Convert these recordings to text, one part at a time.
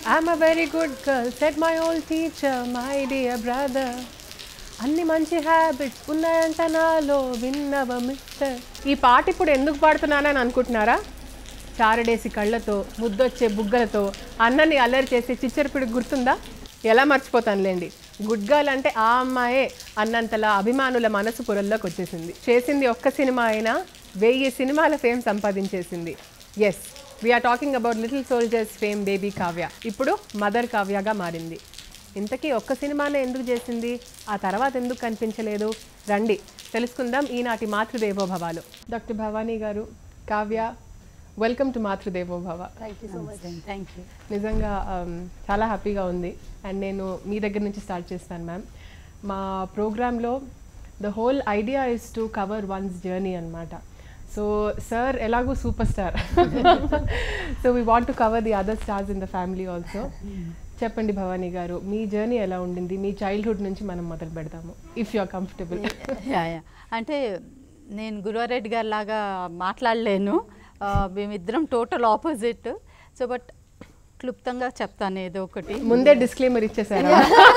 I'm a very good girl set my old teacher my dear brother అన్ని మంచి habits ఉన్నాయంట నాలో విన్నవ mister ఈ పాట ఇప్పుడు ఎందుకు పాడుతున్నానని అనుకుంటున్నారా చారడేసి కళ్ళతో ముద్దొచ్చే బుగ్గలతో అన్నని అల్లరి చేసే చిచ్చరపిడి గుర్తుందా ఎలా మర్చిపోతానులేండి గుడ్ గర్ల్ అంటే ఆ అమ్మాయే అన్నంతలా అభిమానుల మనసు పొరల్లోకి వచ్చేసింది చేసింది ఒక్క సినిమా అయినా వెయ్యి సినిమాల ఫేమ్ సంపాదించేసింది yes we're talking about little soldiers fame baby Kavya ఇప్పుడు మదర్ కావ్యగా మారింది ఇంతకీ ఒక్క సినిమానే ఎందుకు చేసింది ఆ తర్వాత ఎందుకు కనిపించలేదు రండి తెలుసుకుందాం ఈనాటి మాతృదేవోభవాలు doctor Bhavani garu Kavya welcome to Matrudevobhava thank you so much thank you నిజంగా um, చాలా హ్యాపీగా ఉంది అండ్ నేను మీ దగ్గర నుంచి స్టార్ట్ చేస్తాను మ్యామ్ మా ప్రోగ్రాంలో the whole idea is to cover one's journey అనమాట సో సార్ ఎలాగూ super star so we want to cover the other stars in the family also చెప్పండి భవానీ గారు మీ జర్నీ ఎలా ఉండింది మీ చైల్డ్హుడ్ నుంచి మనం మొదలు పెడతాము if you are comfortable ya ya అంటే నేను గురువారెడ్డి గారి లాగా మాట్లాడలేను ఆ, మేమిద్దరం టోటల్ ఆపోజిట్ సో బట్ క్లుప్తంగా చెప్తాను ఏదో ఒకటి ముందే డిస్క్లైమర్ ఇచ్చేసారా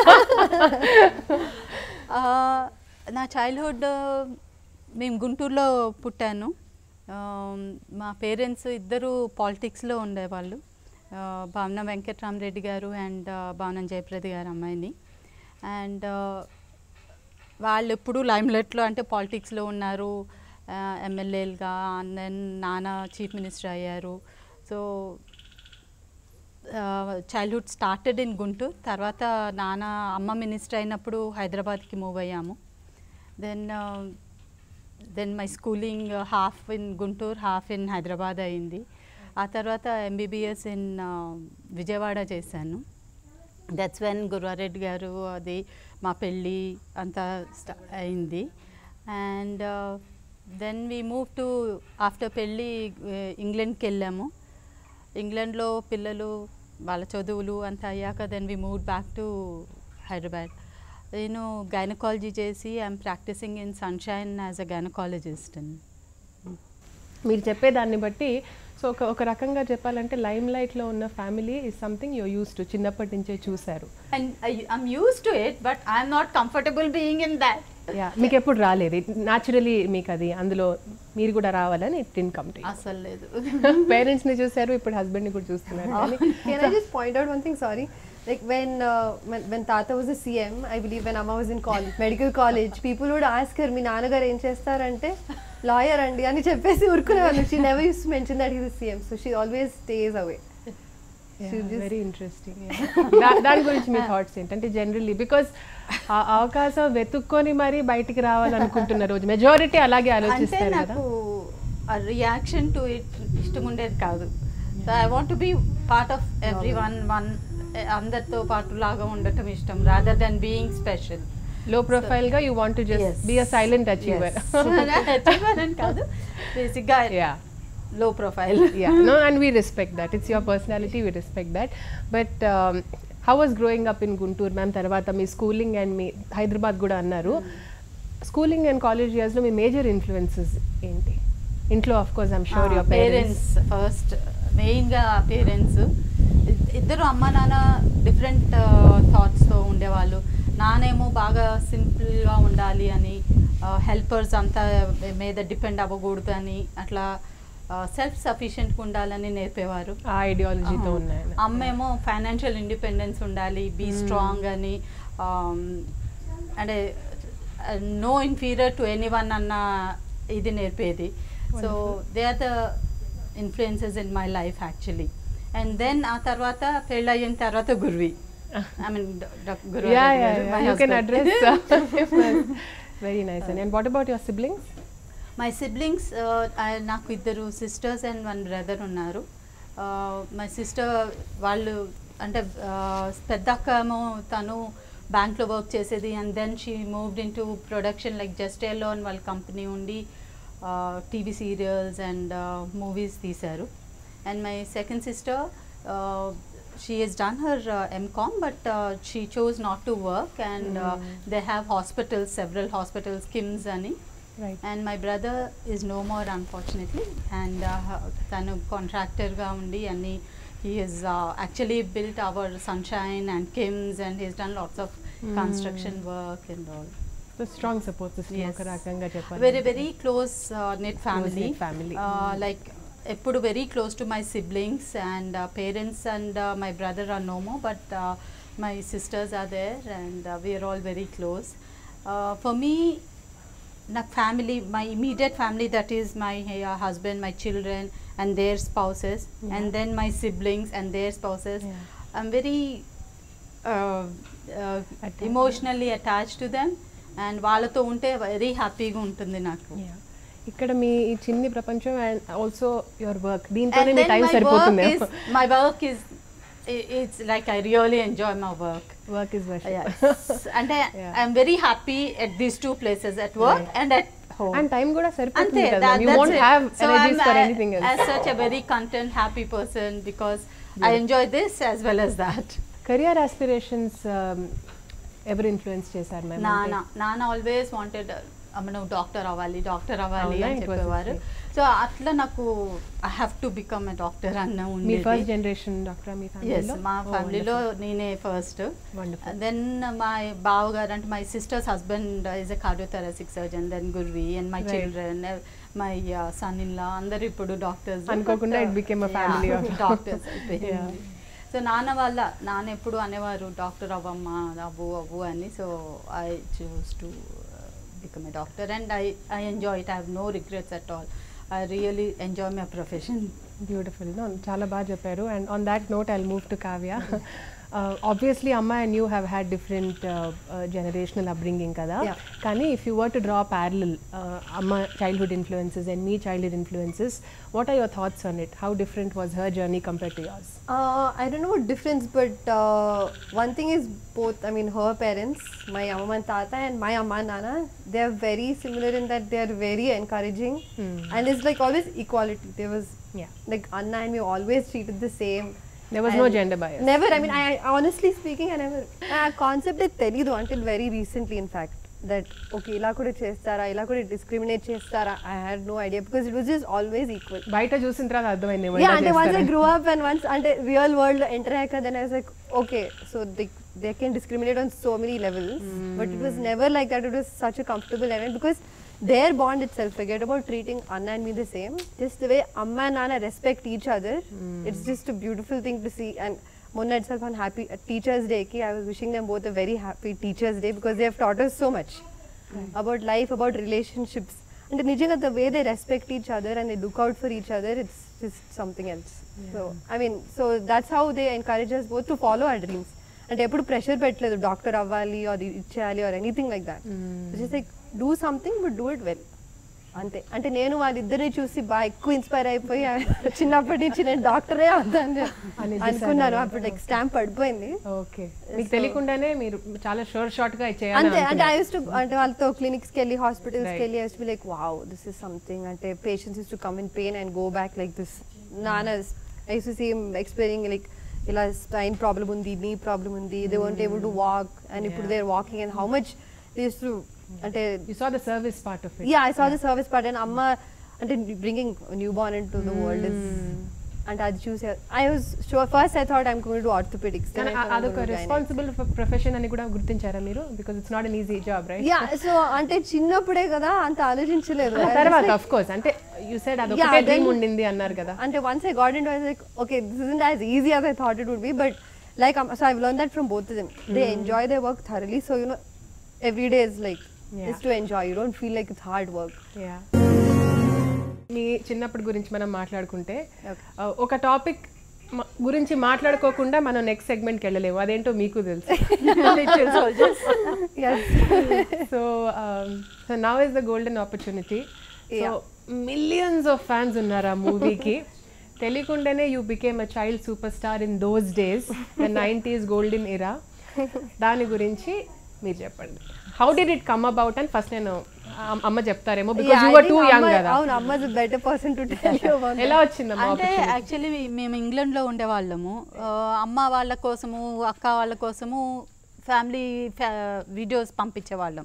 ఆ, నా చైల్డ్హుడ్ మేము గుంటూరులో పుట్టాను ఆ, మా పేరెంట్స్ ఇద్దరు పాలిటిక్స్లో ఉండేవాళ్ళు ఆ, భావన వెంకట్రామరెడ్డి గారు అండ్ భావన జయప్రద గారు అమ్మాయిని అండ్ వాళ్ళు ఎప్పుడు లైమ్లైట్లో అంటే పాలిటిక్స్లో ఉన్నారు ఎమ్మెల్యేలుగా దెన్ నాన్న చీఫ్ మినిస్టర్ అయ్యారు so childhood started in Guntur తర్వాత నాన్న అమ్మ మినిస్టర్ అయినప్పుడు హైదరాబాద్కి మూవ్ అయ్యాము then then my schooling half in Guntur half in Hyderabad అయింది ఆ తర్వాత ఎంబీబీఎస్ ఇన్ విజయవాడ చేశాను దట్స్ వెన్ గురువారెడ్డి గారు అది మా పెళ్ళి అంతా స్టా అయింది and then we move to after పెళ్ళి ఇంగ్లాండ్కి వెళ్ళాము ఇంగ్లాండ్లో పిల్లలు వాళ్ళ చదువులు అంతా అయ్యాక then we move back to Hyderabad నేను గైనకాలజీ చేసి I'm practising in Sunshine as a gynaecologist మీరు చెప్పేదాన్ని బట్టి సో ఒక ఒక రకంగా చెప్పాలంటే లైమ్ లైట్లో ఉన్న family is something you used to చిన్నప్పటి నుంచే చూశారు and I'm used to it but I'm not comfortable being in that ya మీకు ఎప్పుడు రాలేదు న్యాచురలీ మీకు అది అందులో మీరు కూడా రావాలని ఇట్ ఇన్ కమ్ టు అసలు లేదు పేరెంట్స్ ని చూశారు ఇప్పుడు హస్బెండ్ ని కూడా చూస్తున్నారు కానీ Can I just point out one thing? Sorry. Like when, uh, when when Tata was a CM, I believe when Amma was in college, medical college, people would ask her, మీ నాన్నగారు ఏం చేస్తారంటే lawyer అండి అని చెప్పేసి ఊరుకునేవాళ్ళు she never used to mention that he's CM so she always stays away very interesting దాని గురించి మీ థాట్స్ ఏంటంటే జనరల్లీ బికాస్ ఆ అవకాశం వెతుక్కొని మరీ బయటికి రావాలనుకుంటున్న రోజు మెజారిటీ అలాగే అంటే ఆలోచిస్తారు కదా నాకు రియాక్షన్ టు ఇట్ ఇష్టం ఉండేది కాదు so I want be part of everyone one అందరితో పాటు లాగా ఉండటం ఇష్టం rather than being special low profile గా you want just be a silent achiever అని కాదు బేసిక్గా ya low profile yeah no and we respect that it's your personality we respect that but um, how was growing up in guntur ma'am తర్వాత మీ schooling and మీ హైదరాబాద్ కూడా అన్నారు schooling and college ఇయర్స్లో మీ major influences ఏంటి ఇంట్లో of course I'm sure your parents parents first మెయిన్గా parents ఇద్దరు అమ్మ నాన్న డిఫరెంట్ థాట్స్తో ఉండేవాళ్ళు నానేమో బాగా సింపుల్గా ఉండాలి అని హెల్పర్స్ అంతా మీద డిపెండ్ అవ్వకూడదు అని అట్లా సెల్ఫ్ సఫిషియెంట్గా ఉండాలని నేర్పేవారు ఆ ఐడియాలజీతో ఉన్నాయి అమ్మేమో ఫైనాన్షియల్ ఇండిపెండెన్స్ ఉండాలి బీ స్ట్రాంగ్ అని um, అంటే no inferior to anyone అన్న ఇది నేర్పేది so they are the influences in my life actually and then ఆ తర్వాత పెళ్ళి అయిన తర్వాత గురువి I mean Guru yeah yeah, yeah. you can address very nice and what about your siblings my siblings నాకు ఇద్దరు సిస్టర్స్ అండ్ వన్ బ్రదర్ ఉన్నారు my sister వాళ్ళు అంటే uh, పెద్ద అక్క ఏమో తను బ్యాంక్లో వర్క్ చేసేది and then she moved into production like just yellow అని వాళ్ళ కంపెనీ ఉండి టీవీ సీరియల్స్ అండ్ మూవీస్ తీశారు and my second sister she has done her uh, MCOM, but uh, she chose not to work, and uh, they have hospitals, several hospitals, Kims ani. right and my brother is no more unfortunately and తను కాంట్రాక్టర్గా ఉండి అన్ని he has uh, actually built our sunshine and kims and he's done lots of construction work and all so strong support system Yes. ఒక రకంగా చెప్పాలి very very close uh, knit family knit family. uh, like ఎప్పుడు very close to my siblings and parents and my brother are no more but my sisters are there and we're all very close for me నా family my immediate family that is my husband my children and their spouses and then my siblings and their spouses Yeah. I'm very Attached. Emotionally attach to them and వాళ్ళతో ఉంటే very హ్యాపీగా ఉంటుంది నాకు Yeah. ఇక్కడ మీ ఈ చిన్ని ప్రపంచం and also your work దీంతోనే And మీ then టైం my సరిపోతుంది work is my work is i- it's like I really enjoy my work. Work is work Yes. and I, Yeah. I'm very happy at these two places at work Right. and at home. And time కూడా సరిపోతుంది Ante, కదా that- you that's won't it. Have So energies I'm for a- anything as else such a very content happy person because I enjoy this as well as that. Career aspirations ఎవరు influence చేశారు ma'am నాన్న నాన్న always wanted నువ్వు doctor అవ్వాలి doctor అవ్వాలి అవునా? అని It was చెప్పేవారు okay. సో అట్లా నాకు I have to become a doctor అన్న మీ ఉండేది ఫస్ట్ జనరేషన్ డాక్టర్ మీ ఎస్ ఫ్యామిలీలో మా ఫ్యామిలీలో నేనే ఫస్ట్ వండర్ఫుల్ దెన్ మై బావగారు అంటే my sister's husband is a cardiothoracic surgeon then గుర్వి and my Right. Children my son in law అందరు ఇప్పుడు డాక్టర్స్ అనుకోకుండా it became a family of- doctors Yeah. So నాన్న వాళ్ళ నాన్న ఎప్పుడు అనేవారు డాక్టర్ అవ్వమ్మా అవ్వు అవ్వు అని so I choose to become a doctor and I I enjoy it I have no regrets at all I really enjoy my profession beautiful చాలా బాగా చెప్పారు and on that note I move to Kavya obviously అమ్మ and you have had different generational upbringing కదా Yeah. కానీ if you were to draw parallel అమ్మ childhood influences and మీ childhood influences what are your thoughts on it how different was her journey compare to yours Uh, I don't know what difference, but uh, one thing is both. I mean, her parents, my amma and tata, and my amma and nana, they are very similar in that they are very encouraging, and it's like always equality. There was Yeah. like Anna and me always treated the same. There was no And gender bias. Never. I mean, I, I honestly speaking, I never. ఆ concept తెలియదు until very recently, in fact. That okay, ఇలా కూడా చేస్తారా ఇలా కూడా discriminate చేస్తారా I had no idea because it was just always equal బయట చూసిన తర్వాత అర్థమైంది ఏమో yeah ఇలా అంటే once I చేస్తారని. grew up and once అంటే real world లో enter అయ్యాక then I was like okay so they they can discriminate on so many levels but it was never like that it was such a comfortable level because their bond itself forget about treating Anna and me the same just the way Amma and Nana respect each other it's just a beautiful thing to see and Mona itself on happy uh, Teachers Day ki I was wishing them both a very happy Teachers Day because they have taught us so much about life about relationships అంటే నిజంగా the way they respect each other and they look out for each other it's just something else so I mean so that's how they encourages both to follow our dreams అంటే ఎప్పుడు pressure పెట్టలేదు doctor అవ్వాలి అది ఇచ్చేయాలి or anything like that just like do something but do it well అంతే అంటే నేను వాళ్ళిద్దరిని చూసి బాగా ఎక్కువ ఇన్స్పైర్ అయిపోయి చిన్నప్పటి నుంచి నేను డాక్టరే అవుతాను అని అనుకున్నాను decide అప్పుడు లైక్ స్టాంప్ పడిపోయింది ఓకే మీకు So- తెలియకుండానే మీరు చాలా షోర్ షార్ట్ గా అంతే చేయాలి అంటే ఐ యూస్ టు అంటే వాళ్ళతో క్లినిక్స్ కి వెళ్ళి హాస్పిటల్స్ Right. కి వెళ్ళి I like wow this is something అంటే patients used to come in pain and go back like this నాన్న I used to see expiring like ఇలా స్పైన్ ప్రాబ్లం ఉంది నీ ప్రాబ్లం ఉంది they won't able to walk and ఇప్పుడు Yeah. They are walking and how much this to అంటే you saw the service part of it ya I saw the service part and అమ్మ అంటే bringing new newborn into the world is అంటే అది చూసి I was sure first I thought I'm going to orthopaedics కానీ ఆ- అదొక responsible profession అని కూడా గుర్తించారా మీరు because it's not an easy job right ya so అంటే చిన్నప్పుడే కదా అంత ఆలోచించలేదు I was తర్వాత like- ఆఫ్ కోర్స్ అంటే యు సెడ్ అది Yeah, ఒకటే డ్రీమ్ then- ఉండింది అన్నారు కదా అంటే once I got into it, I was like, okay, this isn't as easy as I thought it would be, but like, um, so I've learned that from both of them. They enjoy their work thoroughly, so you know, every day is like, Yeah. is to enjoy. You don't feel like it's hard work. Ya మీ చిన్నప్పటి గురించి మనం మాట్లాడుకుంటే Okay. ఆ, ఒక topic గురించి మాట్లాడుకోకుండా మనం next సెగ్మెంట్కి వెళ్ళలేము అదేంటో మీకు తెలుసు Little soldiers. Yes. So so now is the golden opportunity so Yeah. Millions of fans ఉన్నారు ఆ మూవీకి తెలియకుండానే you became a child super star in those days the nineties golden era దాని గురించి మీరు చెప్పండి how did it come about అని first నేను అమ్- అమ్మ చెప్తారేమో because Yeah, you I were think too young Amma- కదా అవును అమ్మ is better person to tell you about ఎలా వచ్చిందమ్మా అంటే opportunity? యాక్చువల్లీ మేము ఇంగ్లాండ్లో ఉండేవాళ్ళము ఆ, అమ్మ వాళ్ళ కోసము అక్క వాళ్ళ కోసము ఫ్యామిలీ వీడియోస్ పంపించేవాళ్ళం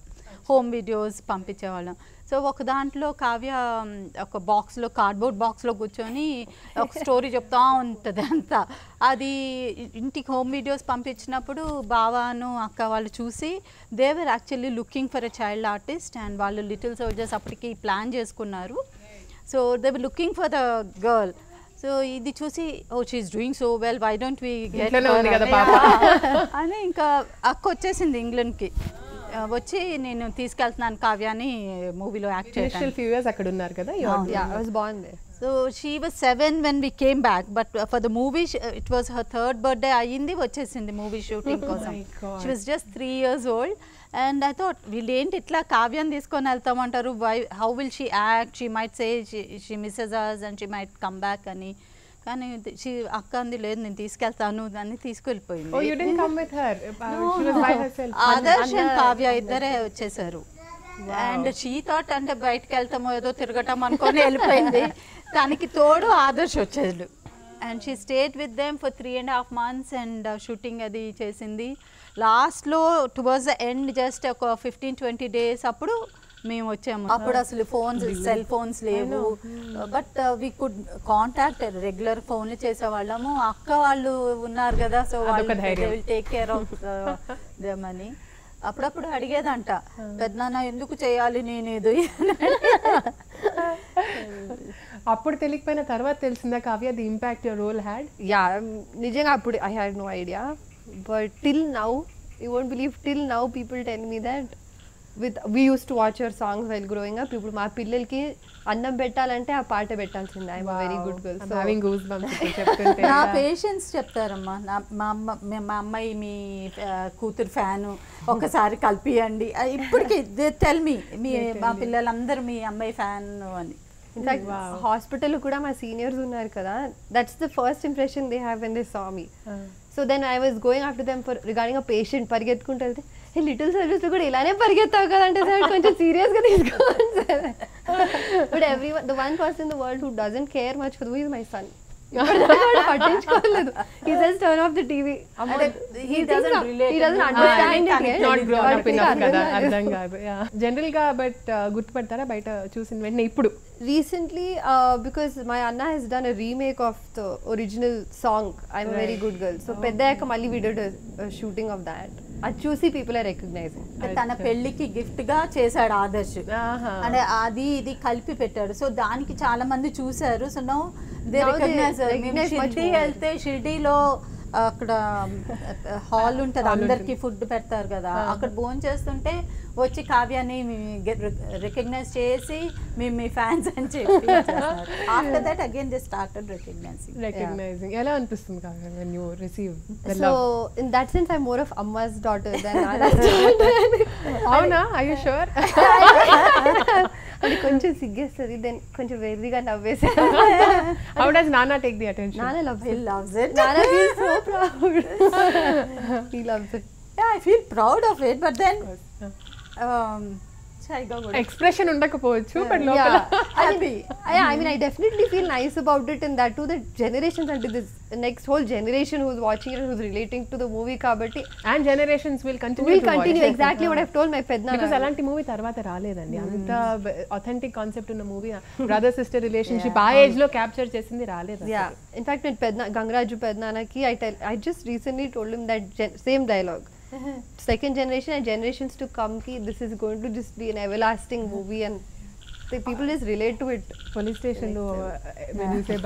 హోమ్ వీడియోస్ పంపించేవాళ్ళం సో ఒక దాంట్లో కావ్య మ్, ఒక బాక్స్లో కార్డ్బోర్డ్ బాక్స్లో కూర్చొని ఒక స్టోరీ చెప్తా ఉంటుంది అంతా అది ఇంటికి హోమ్ వీడియోస్ పంపించినప్పుడు బావాను అక్క వాళ్ళు చూసి they were actually looking for a child artist and వాళ్ళు లిటిల్ సోల్జర్స్ అప్పటికి ప్లాన్ చేసుకున్నారు so they were looking for the girl so ఇది చూసి oh she's doing so well why don't we ఇంట్లోనే ఉంది కదా పాప. అని ఇంకా అక్క వచ్చేసింది ఇంగ్లాండ్కి ఆ, వచ్చి నేను తీసుకెళ్తున్నాను కావ్యాని మూవీలో యాక్ట్ ఇనిషియల్ చేయడానికి ఫ్యూ ఇయర్స్ అక్కడ ఉన్నారు కదా You are- Yeah, I was born there. So she was seven when we came back but for the movie it was her third birthday అయ్యింది వచ్చేసింది మూవీ షూటింగ్ కోసం my God. She was just three years old and I thought వీళ్ళు ఏంటి ఇట్లా కావ్యాన్ని తీసుకొని వెళ్తామంటారు why how will she act she might say she misses us and she might come back అని కానీ షీ అక్క అంది లేదు నేను తీసుకెళ్తాను అని Oh, తీసుకెళ్ళిపోయింది you didn't come with her. Uh, she was by herself. Adarsh and Kavya ఇద్దరే వచ్చేసారు అండ్ షీ థాట్ అంటే బయటకు వెళ్తామో ఏదో తిరగటం అనుకొని వెళ్ళిపోయింది దానికి తోడు ఆదర్శ్ వచ్చేది and she stayed with them for three and half months and shooting అది చేసింది లాస్ట్లో టువర్డ్స్ ద ఎండ్ జస్ట్ ఒక ఫిఫ్టీన్ ట్వంటీ డేస్ అప్పుడు మేము వచ్చాము అప్పుడు అసలు ఫోన్స్ సెల్ ఫోన్స్ లేవు but we could contact regular ఫోన్లు చేసేవాళ్ళము అక్క వాళ్ళు ఉన్నారు కదా సో అదొక ధైర్యం. Will take care of them అని అప్పుడప్పుడు అడిగేదంట పెద్దనాన్న ఎందుకు చేయాలి నేను ఇది అప్పుడు తెలియకపోయిన తర్వాత తెలిసిందా Kavya the impact your role had Yeah, um, నిజంగా అప్పుడు I had no idea but till now you won't believe till now people tell me that with we used to watch your songs while growing up ఇప్పుడు మా పిల్లలకి అన్నం పెట్టాలంటే ఆ పాట పెట్టాల్సిందే I'm very good girl so having goose bumps చెప్తుంటే నా పేషెంట్స్ చెప్తారమ్మా నా మా అమ్మ మే- మా అమ్మాయి మీ ఆ, కూతురు ఫ్యాను ఒకసారి కలిపియండి ఆ, ఇప్పటికి టెల్ మీ మీ మా పిల్లలందరూ మీ అమ్మాయి ఫ్యాన్ అని ఇన్ఫాక్ట్ హాస్పిటల్ కూడా మా సీనియర్స్ ఉన్నారు కదా that's the first impression they have when they saw me so then I was going after them for regarding a patient పరిగెత్తుకుంటూ వెళ్తే ఏ లిటిల్ సర్వీస్ లో కూడా ఇలానే పరిగెత్తావు కదా అంటే సార్ కొంచెం సీరియస్ గా తీసుకోవాలి sir but every one the one person the world who doesn't care much for is my son పట్టించుకోలేదు he just turn off the TV అంటే he doesn't relate he doesn't to- understand Ah, it yet. Not grown But up మీకు enough కదా అర్థం అర్థం కాదు general గా but గుర్తుపడతారా బయట చూసిన వెంటనే ఇప్పుడు recently uh, because my Anna has done a remake of the original song I'm a very good girl so పెద్దయ్యాక మళ్ళీ we did a, a shooting of that అది చూసి people are recognizing అంటే తన పెళ్లికి గిఫ్ట్ గా చేశాడు ఆదర్శ్ ఆహా. అంటే అది ఇది కలిపి పెట్టాడు సో దానికి చాలా మంది చూశారు so no they Now they recognize recognize much Shirdi more. వెళ్తే షిర్డీలో అక్కడ హాల్ ఉంటుంది అందరికి ఫుడ్ పెడతారు కదా అక్కడ భోజనం చేస్తుంటే వచ్చి కావ్యాన్ని రికగ్నైజ్ చేసి మేము మీ ఫ్యాన్స్ అని చెప్పి after that again they started recognizing recognizing ఎలా అనిపిస్తుంది Kavya when you receive so in that sense I'm more of Amma's daughter than Anna's daughter అవునా ఐ యు షూర్ అది కొంచెం సిగ్గేస్తుంది దెన్ కొంచెం వెర్రిగా నవ్వేసి how does Nana take the attention Nanna loves it loves it Nana feels so proud he loves it yeah i feel proud of it but then um shyగా కూడా expression ఉండకపోవచ్చు బట్ లోపల Yeah. I mean, Happy. yeah, I mean, I definitely feel nice about it, and that too, the generations until this next whole generation who's watching it, who's relating to the movie, kabatti, and generations will continue will continue exactly what I've told my pedna. Because అలాంటి movie తర్వాత రాలేదండి అంత authentic concept ఉన్న movie brother sister relationship ఆ age లో capture చేసింది రాలేదు Yeah. In fact, with Pedna, Gangraju Pednanaki, I tell, I just recently told him that gen- same dialogue. Second generation and generations to come, ki, this is going to just be an everlasting movie, and the people just relate to it. Police station లో వెలిసే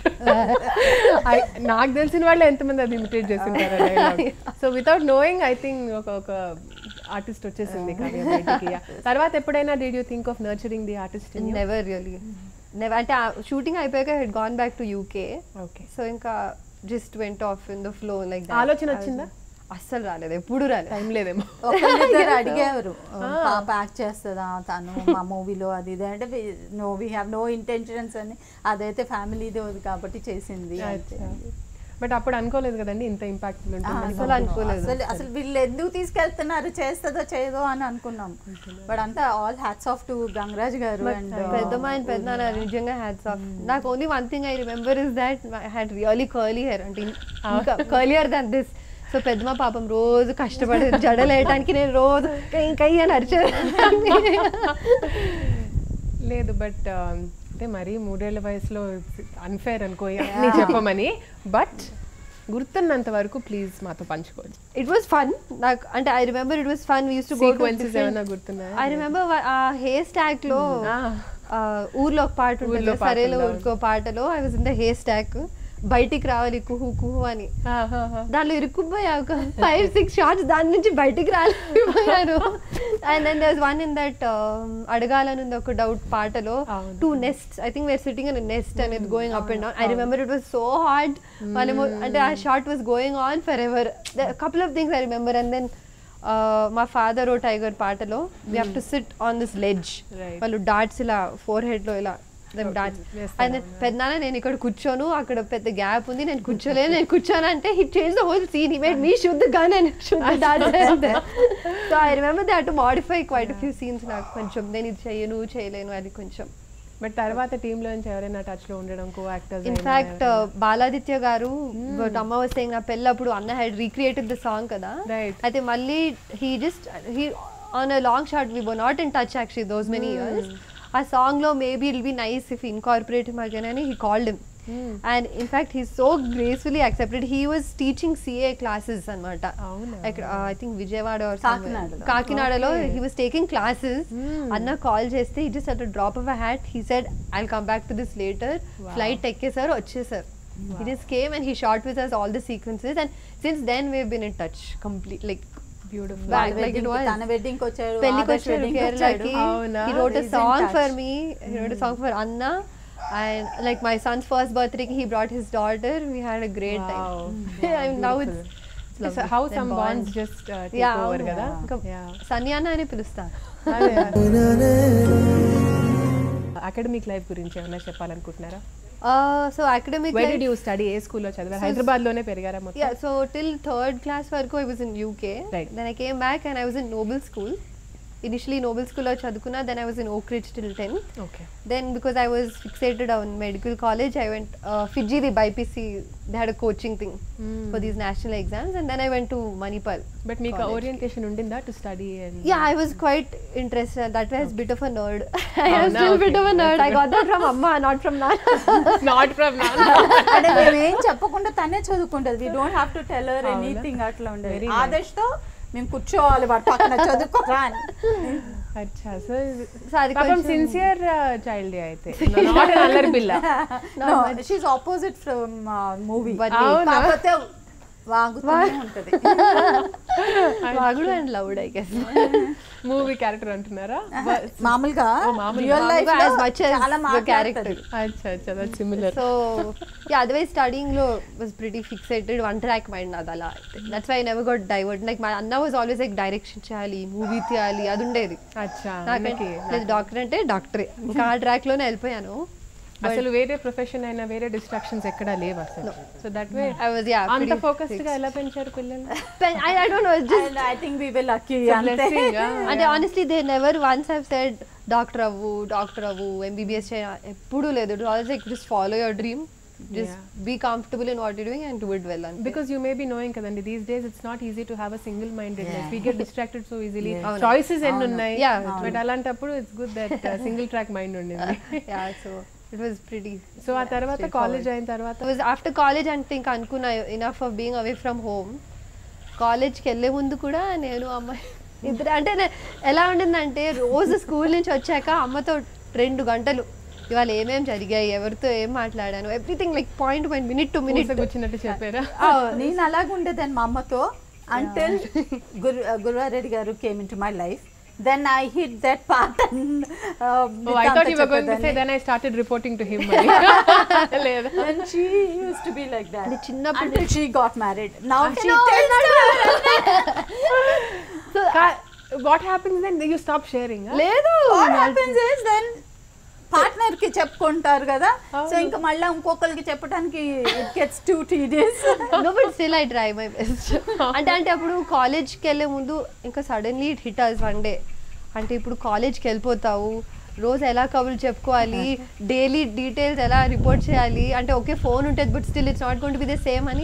నాకు తెలిసిన వాళ్ళు ఎంతమంది అది imitate చేస్తుంటారు so without knowing I think ఒక ఒక ఆర్టిస్ట్ వచ్చేసింది కావ్య బయటికి Yeah. తర్వాత ఎప్పుడైనా did you think of nurturing the artist Never really. Never. అంటే షూటింగ్ అయిపోయాక had gone back to UK okay so ఇంకా just went off in the flow like ఆలోచన వచ్చిందా? అస్సలు రాలేదు ఎప్పుడు రాలేదు టైం లేదేమో ఒకళ్ళిద్దరు అడిగారు పాప యాక్ట్ చేస్తుందా తను మా మూవీలో అది ఇది అంటే no we have no intentions అని అదైతే ఫ్యామిలీది కాబట్టి చేసింది అంతే. బట్ అప్పుడు అనుకోలేదు కదండి ఇంత ఇంపాక్ట్ ఆ, ఉంటుంది అసలు అనుకోలేదు. అసలు అసలు వీళ్ళు ఎందుకు తీసుకెళ్తున్నారు చేస్తుందో చేయదో అని అనుకున్నాం బట్ అంతా all hats off to Gangaraj garu and పెద్దమ్మ అండ్ పెద్ద నిజంగా హ్యాట్స్ ఆఫ్ నాకు only one thing I remember is that I had really curly hair అంటే ఇంకా కర్లియర్ దాన్ దిస్ సో పెద్దమ్మ పాపం రోజు కష్టపడి జడలేయటానికి నేను రోజు కై కై అని అరిచేదాన్ని లేదు బట్ అంటే మరీ మూడేళ్ల వయసులో అన్ఫేర్ అనుకో అన్నీ చెప్పమని బట్ గుర్తున్నంత వరకు ప్లీజ్ మాతో పంచుకోవచ్చు ఇట్ వాస్ ఫన్ నాకు అంటే I remember it was fun used to go sequences ఏమైనా గుర్తున్నాయా ఐ రిమెంబర్ ఆ హెయిర్ స్టాక్ లో Ah. ఆ, ఊర్లో ఒక పాట ఉంటుంది ఊర్లో కదా, పాట సరేలో ఉందా? ఊరుకో పాటలో I was in the hair stack బయటికి రావాలి కుహు కుహు అని దాంట్లో ఇరుక్కుపోయా ఒక ఫైవ్ సిక్స్ షార్ట్స్ దాని నుంచి బయటికి రాలేకపోయాను and then there one in that అడగాలనుంది ఒక డౌట్ పాటలో అవును. టూ nest I think were sitting in nest అనేది going up and down I remember it was so hard వాళ్ళేమో అంటే ఆ shot was going on for ever couple of things I remember and then మా father ఓ tiger పాటలో we have to sit on this ledge Right. వాళ్ళు dots ఇలా forehead లో ఇలా డాట్స్ వేస్తారు, అండ్ పెద్దనాన్న నేను ఇక్కడ కూర్చోను అక్కడ పెద్ద గ్యాప్ ఉంది నేను కూర్చోలేను నేను కూర్చోను అంటే he change the whole scene he made me should the gun and should the dance so I remember they to modify quite few scenes నాకు కొంచెం నేను ఇది చేయను చేయలేను అది కొంచెం బట్ తర్వాత టీమ్ లో నుంచి ఎవరైనా టచ్ లో ఉండడం కో యాక్టర్స్ ఇన్ఫాక్ట్ బాలాదిత్య గారు బట్ అమ్మ వస్తే నా పెళ్ళప్పుడు అన్న హెడ్ రీక్రియేటెడ్ ద సాంగ్ కదా Right. అయితే మళ్ళీ he just he on a long shot we were not in touch actually those many years ఆ సాంగ్ లో maybe I'll be nice if incorporate again అని he called him and in fact he so gracefully accepted he was teaching CA classes అనమాట అవునా? ఇక్కడ I think Vijayawada or somewhere. కాకినాడలో. కాకినాడలో he was taking classes అన్న call చేస్తే ఈ just at drop off a hat he said I come back to this later flight ఎక్కేసారు వచ్చేసారు he just came and he shot with us all the sequences and since then we been in touch complete like beautiful Back వాళ్ళ like wedding it కి was. తన wedding కి వచ్చాడు పెళ్లికి ఆదర్శ్ వచ్చారు wedding కి కేరళకి వచ్చాడు. అవునా? he wrote a He's in song for touch. me he wrote a song for Anna and like my son's first birthday he brought his daughter we had a great Wow. time and now it's it's So lovely. how That some bond. bonds just uh, take Yeah, over అవును. కదా ఇంకా Yeah. సన్ని అన్న అని పిలుస్తా academic life గురించి ఏమైనా చెప్పాలనుకుంటున్నారా so academic very did you study ఏ స్కూల్లో చదివారు హైదరాబాద్ లోనే పెరిగారా మొత్తం Yeah, so till third class వరకు I was in UK. Right. Then I came back and I was in Noble School. Initially Noble School లో చదువుకున్నా then I was in Oak Ridge till 10th. Okay Then because I was fixated on medical college, I went uh, Fiji, the BIPC, they had a coaching thing for these national exams and then I went to Manipal. But మీకు college. Orientation ఉండిందా to study and Yeah, I was quite interested. That was bit of a nerd. I Oh, was no, still bit okay. of a nerd. I That's got that from Amma, not from Nana. Not from అంటే మేము ఏం చెప్పకుండా తనే చదువుకుంటది we don't have to tell her అవునా? Anything అట్లా ఉండేది Very nice. Adarsh తో మేము కూర్చోవాలి వాడు పక్కన చదువుకోరా అని అచ్చా సో So అది పాపం కొంచెం- సిన్సియర్ చైల్డ్ అయితే నాట్ అన్ అల్లరి పిల్ల no she opposite from movie But అవునా? కాకపోతే వాగుతూనే ఉంటది వాగుడు and loud I guess movie character అంటున్నారా మామూలుగా ఓ, మామూలుగా. రియల్ లైఫ్ మామూలుగా as much as చాలా the మాట్లాడుతుంది character. అచ్చా అచ్చా that similar so yeah otherwise studying లో was pretty fixated one track mind నాది అలా that's why never got divert like మా అన్న వాజ్ ఆల్వేస్ లైక్ డైరెక్షన్ చేయాలి మూవీ తీయాలి అది ఉండేది అచ్చా నాకంటే అన్నకి డాక్టర్ అంటే డాక్టరే ఇంకా ఆ ట్రాక్ లోనే వెళ్ళిపోయాను అసలు వేరే ప్రొఫెషన్ అయినా వేరే డిస్ట్రాక్షన్స్ ఎక్కడా లేవు అసలు so that way I was yeah అంత ఫోకస్డ్ గా ఎలా పెంచారు పిల్లలు I I don't know just I think we will lucky It's a అంతే blessing, ah. అంటే honestly they never once have said doctor అవ్వు డాక్టర్ అవ్వు ఎంబీబీఎస్ చేయ ఎప్పుడూ లేదు it always like just follow your dream just be comfortable in what you doing and do it well అని because you may be knowing కదండి these days it's not easy to have a single minded life we get distracted so easily అవును. Choices ఎన్ని ఉన్నాయి Yeah. But అలాంటప్పుడు it's good that single track mind ఉండింది yeah so it was pretty so ఆ తర్వాత college అయిన తర్వాత was after college అంటే ఇంకా అనుకున్నా enough of being away from home కాలేజ్కి వెళ్ళే ముందు కూడా నేను అమ్మాయి ఇద్దరు అంటే నే- ఎలా ఉండిందంటే రోజు స్కూల్ నుంచి వచ్చాక అమ్మతో రెండు గంటలు ఇవాళ ఏమేం జరిగాయి ఎవరితో ఏం మాట్లాడాను everything like point point minute to minute కూర్చో కూర్చున్నట్టు చెప్పారా నేను అలాగ ఉండేదాన్ని మా అమ్మతో until Guru Guruvareddy garu came in to my life then I hit that part and Oh, I thought you were going to say then I started reporting to him. మరి. లేదా And she used to be like that. అది చిన్నప్పుడు Until she got married. Now she No, tells Ka- what happens then? You stop sharing. Huh? లేదు what happens is then partner కి చెప్పుకుంటారు కదా so అవును. ఇంకా మళ్ళీ ఇంకొకరికి చెప్పడానికి it gets too tedious no but still I try my best అంటే అంటే అప్పుడు కాలేజ్కి వెళ్ళే ముందు ఇంకా suddenly it hit us one day అంటే ఇప్పుడు కాలేజ్కి వెళ్ళిపోతావు రోజు ఎలా కబుర్లు చెప్పుకోవాలి డైలీ డీటెయిల్స్ ఎలా రిపోర్ట్ చేయాలి అంటే ఓకే ఫోన్ ఉంటుంది but still it's not going to be the same అని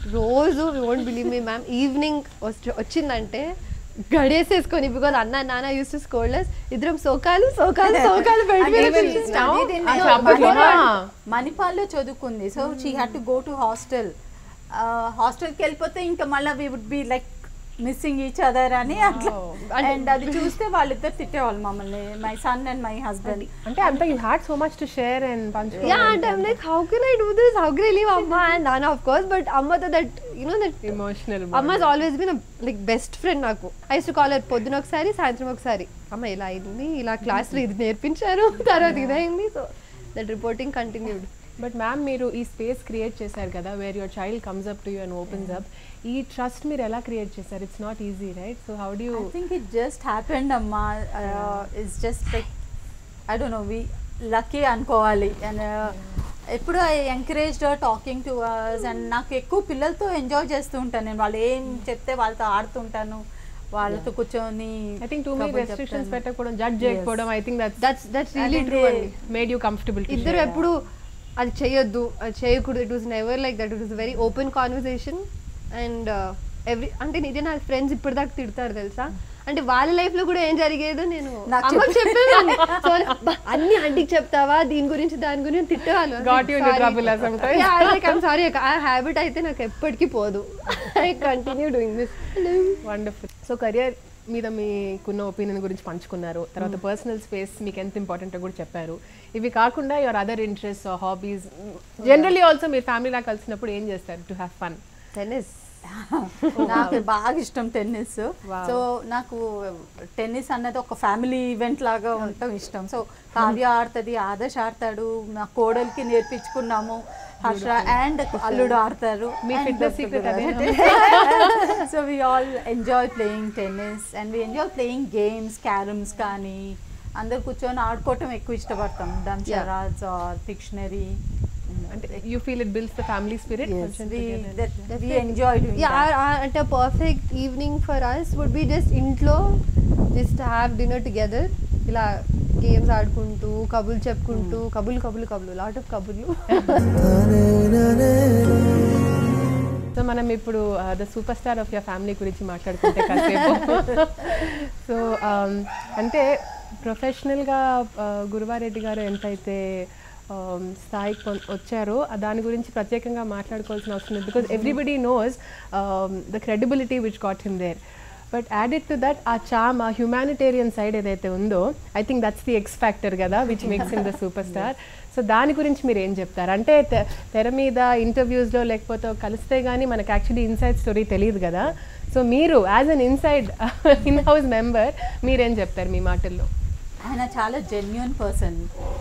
రోజు won't believe me ma'am evening వచ్చిందంటే గడేసేసుకొని బికాజ్ అన్న నాన్న యూస్ టు స్కోల్డర్స్ ఇద్దరం సోకాలు సోకాలు సోకాలు And even పెట్టి she studied in అసలు uh, అప్పట్లో, Manipal. ఆ. మణిపాల్లో చదువుకుంది so she had to go to hostel హాస్టల్కి వెళ్ళిపోతే ఇంకా మళ్ళీ we would be like missing each other అని అట్లా And- అండ్ అది చూస్తే వాళ్ళిద్దరు తిట్టేవాళ్ళు మమ్మల్ని my son and my husband అంటే అంత you had so much to share and punch Yeah, and I'm like, how can I do this? How can I leave Amma and Nana, of course, but Amma, to that, you know, that emotional Amma's always been a like best friend నాకు I to call పొద్దున ఒకసారి సాయంత్రం ఒకసారి అమ్మ ఇలా అయింది ఇలా క్లాస్లో ఇది నేర్పించారు తర్వాత ఇదైంది so that reporting continued but ma'am మీరు ఈ స్పేస్ క్రియేట్ చేశారు కదా where your child comes up to you and opens up ఈ ట్రస్ట్ మీరు ఎలా క్రియేట్ చేశారు it's not easy right so how do I think it just happened అమ్మా it's just like I don't know we lucky అనుకోవాలి and ఎప్పుడు I encourage talking to us and నాకు ఎక్కువ పిల్లలతో ఎంజాయ్ చేస్తూ ఉంటాను నేను వాళ్ళు ఏం చెప్తే వాళ్ళతో ఆడుతుంటాను వాళ్ళతో కూర్చొని ఐ థింక్ టూ మెనీ కబుర్లు రెస్ట్రిక్షన్స్ చెప్తాను. పెట్టకపోవడం జడ్జ్ చేయకపోవడం I think that's that's that's really And true they- అండి మేడ్ యూ కంఫర్టబుల్ ఇద్దరు ఎప్పుడు అది చేయొద్దు అది చేయకూడదు it was never like that it was very open conversation and every అంటే నిజే నా ఫ్రెండ్స్ ఇప్పటిదాకా తిడతారు తెలుసా అంటే వాళ్ళ లైఫ్ లో కూడా ఏం జరిగేదో నేను నాకు అమ్మకి చెప్పేదాన్ని సో అన్ని ఆంటీకి చెప్తావా దీని గురించి దాని గురించి తిట్టేవాళ్ళు Got you in trouble or sometimes. I'm sorry ఆ హ్యాబిట్ అయితే నాకు ఎప్పటికీ పోదు I continue doing this wonderful so career మీద మీకున్న ఒపీనియన్ గురించి పంచుకున్నారు తర్వాత పర్సనల్ స్పేస్ మీకు ఎంత ఇంపార్టెంట్ కూడా చెప్పారు ఇవి కాకుండా your other interest hobbies generally also మీరు ఫ్యామిలీలా కలిసినప్పుడు ఏం చేస్తారు టు హ్యావ్ ఫన్ టెన్నిస్ నాకు బాగా ఇష్టం టెన్నిస్ Wow. సో నాకు టెన్నిస్ అన్నది ఒక ఫ్యామిలీ ఈవెంట్ లాగా ఉండటం ఇష్టం సో కావ్య ఆడుతుంది ఆదర్శ్ ఆడతాడు నా కోడలికి నేర్పించుకున్నాము హర్ష అండ్ అల్లుడు ఆడతారు మీ fitness secret అదేనా? So we all enjoy playing tennis and we enjoy playing games carroms కానీ అందరు కూర్చొని ఆడుకోవటం ఎక్కువ ఇష్టపడతాం దంచరాజ్ ఆర్ పిక్షనరీ అంటే you feel it builds the family spirit we enjoy doing yeah, that. our, our, at a perfect evening for us would be just ఇంట్లో just have dinner together ఇలా games ఆడుకుంటూ కబుర్లు చెప్పుకుంటూ కబుర్లు కబుర్లు కబుర్లు lot of కబుర్లు సో మనం ఇప్పుడు the super star of your family గురించి మాట్లాడుకుంటే కాసేపు సో అంటే ప్రొఫెషనల్గా గురువారెడ్డి గారు ఎంతైతే um, స్థాయికి పొం- వచ్చారో ఆ దాని గురించి ప్రత్యేకంగా మాట్లాడుకోవాల్సిన అవసరం లేదు because everybody knows the credibility which got him there but added to that ah charm ah humanitarian side ఏదైతే ఉందో I think that's the X factor కదా which makes in the super star so దాని గురించి మీరు ఏం చెప్తారు అంటే తె- తెర మీద ఇంటర్వ్యూస్లో లేకపోతే కలిస్తే కానీ మనకు యాక్చువల్లీ ఇన్సైడ్ స్టోరీ తెలియదు కదా సో మీరు as an inside in house member మీరేం చెప్తారు మీ మాటల్లో ఆయన చాలా genuine person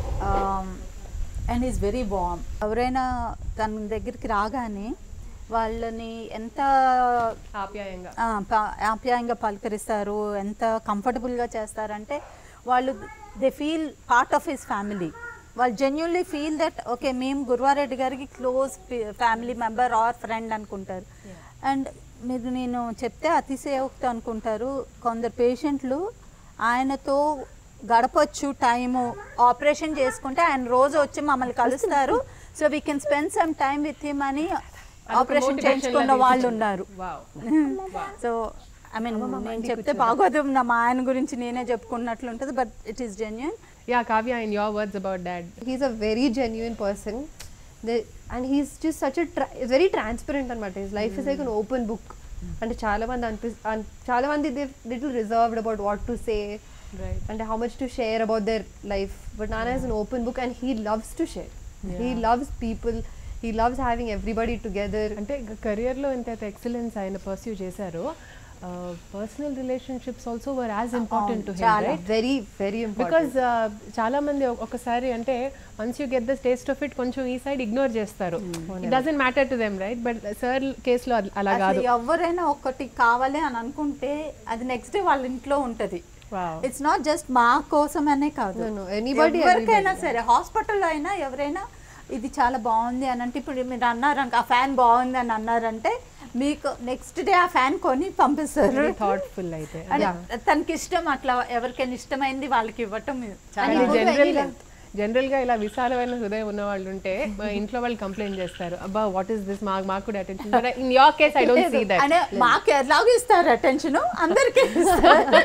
and is very warm ఎవరైనా తన దగ్గరికి రాగానే వాళ్ళని ఎంత ఆప్యాయంగా ఆ, ప- ఆప్యాయంగా పలకరిస్తారు ఎంత కంఫర్టబుల్గా చేస్తారంటే వాళ్ళు they feel part of his family వాళ్ళు జెన్యున్లీ ఫీల్ దట్ ఓకే మేము గురువారెడ్డి గారికి close family member or friend అనుకుంటారు అండ్ మీరు నేను చెప్తే అతిశయోక్తి అనుకుంటారు కొందరు పేషెంట్లు ఆయనతో గడపొచ్చు టైము ఆపరేషన్ చేసుకుంటే ఆయన రోజు వచ్చి మమ్మల్ని కలుస్తారు so we can spend some time with him అని ఆపరేషన్ motivation చేయించుకున్న లాగా వాళ్ళు ఇచ్చింది. ఉన్నారు Wow. సో ఐ మీన్ నేను చెప్తే బాగోదు నా మా ఆయన గురించి నేనే చెప్పుకున్నట్లు ఉంటుంది but it is genuine yeah Kavya in your words about dad he's a very genuine person and he's just such very transparent అనమాట his life is like an open book అంటే చాలా మంది అనిపి అన్- చాలా మంది little reserved about what to say right అంటే how much to share about their life but నానా is an open book and he loves to share he loves people he loves having everybody together అంటే కెరియర్లో ఎంతైతే excellence ఆయన pursue చేశారో personal relationships also were as important to చాలా. Him very very because important చాలా మంది ఒక- ఒకసారి అంటే once you get the taste of it కొంచెం ఈ సైడ్ ఇగ్నోర్ చేస్తారు it doesn't matter to them right but sir కేసులో అది అలా కాదు అసలు ఎవరైనా ఒకటి కావాలి అని అనుకుంటే అది నెక్స్ట్ డే వాళ్ళ ఇంట్లో ఉంటది Wow. ఇట్స్ నాట్ జస్ట్ మా కోసం అనే కాదు No, no, anybody, ఎవరికైనా everybody. సరే హాస్పిటల్లో అయినా ఎవరైనా ఇది చాలా బాగుంది అని అంటే ఇప్పుడు మీరు అన్నారు ఆ ఫ్యాన్ బాగుంది అని అన్నారంటే మీకు నెక్స్ట్ డే ఆ ఫ్యాన్ కొని పంపిస్తారు థాట్ఫుల్ అయితే అంటే తనకి ఇష్టం అట్లా ఎవరికైనా ఇష్టమైంది వాళ్ళకి ఇవ్వటం చాలా And go to general any గా- length. జనరల్గా ఇలా విశాలమైన హృదయం ఉన్న వాళ్ళు ఉంటే మా ఇంట్లో వాళ్ళు కంప్లైంట్ చేస్తారు అబ్బా వాట్ ఈస్ దిస్ మాకు మాకు కూడా attention in your case I don't see that అంటే మాకు ఎలాగో ఇస్తారు అటెన్షన్ అందరికీ ఇస్తారు